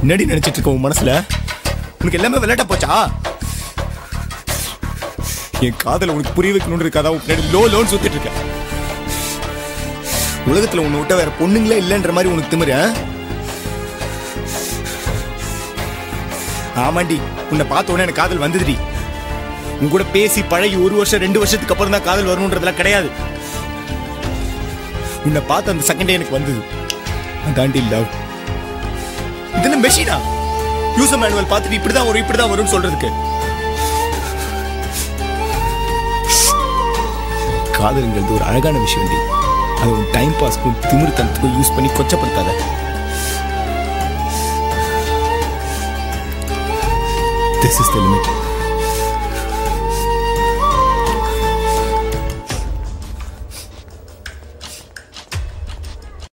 என்னடி நினைச்சிட்டு இருக்க உன் மனசுல உனக்கு எல்லாமே விளையாட்ட போச்சா என் காதல உனக்கு புரிய வைக்கணும்னு இருக்காதா உன் லோ லோன் சுத்திட்டு இருக்க உலகத்துல உன்னை விட்ட வேற பொண்ணுங்களே இல்லைன்ற மாதிரி உனக்கு திமிரு ஆ? ஆமாண்டி உன்னை பார்த்த உடனே எனக்கு காதல் வந்ததுடி உன் கூட பேசி பழகி ஒரு வருஷம் ரெண்டு வருஷத்துக்கு அப்புறம் தான் காதல் வரணுன்றதுலாம் கிடையாது உன்னை பார்த்த அந்த செகண்டே எனக்கு வந்தது அதாண்டி லவ் இதெல்லாம் மெஷினா யூசர் மேனுவல் பார்த்துட்டு இப்படிதான் வரும் இப்படிதான் வரும்னு சொல்றதுக்கு காதலுங்கிறது ஒரு அழகான விஷயம் டி அதை உன் டைம் பாஸ்க்கும் திமிரு தனத்துக்கும் யூஸ் பண்ணி கொச்சப்படுத்தாத திஸ் இஸ் த லிமிட்